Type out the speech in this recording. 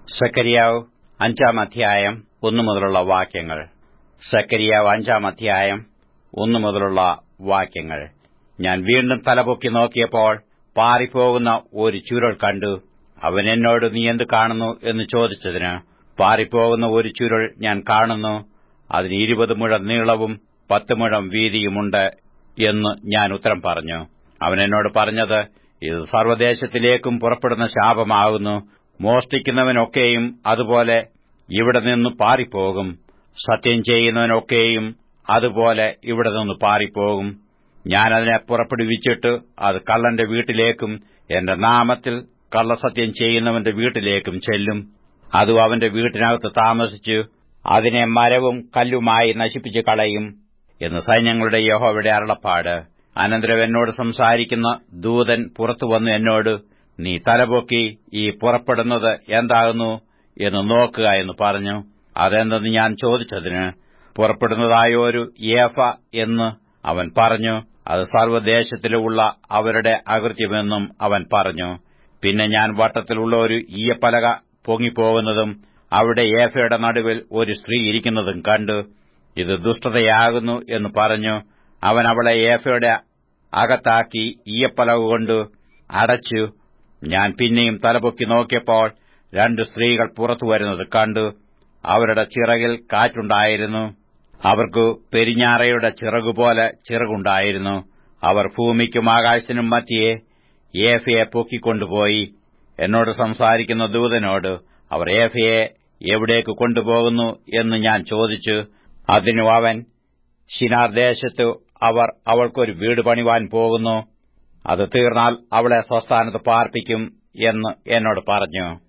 സക്കരിയാവ് അഞ്ചാം അധ്യായം ഒന്നു മുതലുള്ള വാക്യങ്ങൾ സക്കരിയാവ് അഞ്ചാം അധ്യായം ഒന്നു മുതലുള്ള വാക്യങ്ങൾ ഞാൻ വീണ്ടും തലപൊക്കി നോക്കിയപ്പോൾ പാറിപ്പോകുന്ന ഒരു ചുരുൾ കണ്ടു അവൻ എന്നോട് നീ എന്ത് കാണുന്നു എന്ന് ചോദിച്ചതിന് പാറിപ്പോകുന്ന ഒരു ചുരുൾ ഞാൻ കാണുന്നു അതിന് ഇരുപത് മുഴം നീളവും പത്ത് മുഴം വീതിയുമുണ്ട് എന്ന് ഞാൻ ഉത്തരം പറഞ്ഞു അവൻ എന്നോട് പറഞ്ഞത് ഇത് സർവ്വദേശത്തിലേക്കും പുറപ്പെടുന്ന ശാപമാകുന്നു മോഷ്ടിക്കുന്നവനൊക്കെയും അതുപോലെ ഇവിടെ നിന്ന് പാറിപ്പോകും സത്യം ചെയ്യുന്നവനൊക്കെയും അതുപോലെ ഇവിടെ നിന്ന് പാറിപ്പോകും ഞാനതിനെ പുറപ്പെടുവിച്ചിട്ട് അത് കള്ളന്റെ വീട്ടിലേക്കും എന്റെ നാമത്തിൽ കള്ളസത്യം ചെയ്യുന്നവന്റെ വീട്ടിലേക്കും ചെല്ലും അതും അവന്റെ വീട്ടിനകത്ത് താമസിച്ചു അതിനെ മരവും കല്ലുമായി നശിപ്പിച്ചു കളയും എന്ന് സൈന്യങ്ങളുടെ യഹോവയുടെ അരുളപ്പാട് അനന്തരം എന്നോട് സംസാരിക്കുന്ന ദൂതൻ പുറത്തുവന്നു എന്നോട് നീ തലപൊക്കി ഈ പുറപ്പെടുന്നത് എന്താകുന്നു എന്ന് നോക്കുക എന്ന് പറഞ്ഞു അതെന്തെന്ന് ഞാൻ ചോദിച്ചതിന് പുറപ്പെടുന്നതായ ഒരു ഏഫ എന്ന് അവൻ പറഞ്ഞു അത് സർവ്വദേശത്തിലുമുള്ള അവരുടെ അകൃത്യമെന്നും അവൻ പറഞ്ഞു പിന്നെ ഞാൻ വട്ടത്തിലുള്ള ഒരു ഈയപ്പലക പൊങ്ങിപ്പോകുന്നതും അവിടെ ഏഫയുടെ നടുവിൽ ഒരു സ്ത്രീ ഇരിക്കുന്നതും കണ്ടു ഇത് ദുഷ്ടതയാകുന്നു എന്ന് പറഞ്ഞു അവൻ അവളെ ഏഫയുടെ അകത്താക്കി ഈയപ്പലക കൊണ്ട് അടച്ചു ഞാൻ പിന്നെയും തലപൊക്കി നോക്കിയപ്പോൾ രണ്ട് സ്ത്രീകൾ പുറത്തു വരുന്നത് കണ്ടു അവരുടെ ചിറകിൽ കാറ്റുണ്ടായിരുന്നു അവർക്ക് പെരിഞ്ഞാറയുടെ ചിറകുപോലെ ചിറകുണ്ടായിരുന്നു അവർ ഭൂമിക്കും ആകാശത്തിനും മധ്യേ ഏഫയെ പൊക്കിക്കൊണ്ടുപോയി എന്നോട് സംസാരിക്കുന്ന ദൂതനോട് അവർ ഏഫയെ എവിടേക്ക് കൊണ്ടുപോകുന്നു എന്ന് ഞാൻ ചോദിച്ചു അതിനു അവൻ ഷിനാർ ദേശത്ത് അവർ അവൾക്കൊരു വീട് പണിവാൻ പോകുന്നു അത് തീർന്നാൽ അവളെ സ്വസ്ഥാനത്ത് പാർപ്പിക്കും എന്ന് എന്നോട് പറഞ്ഞു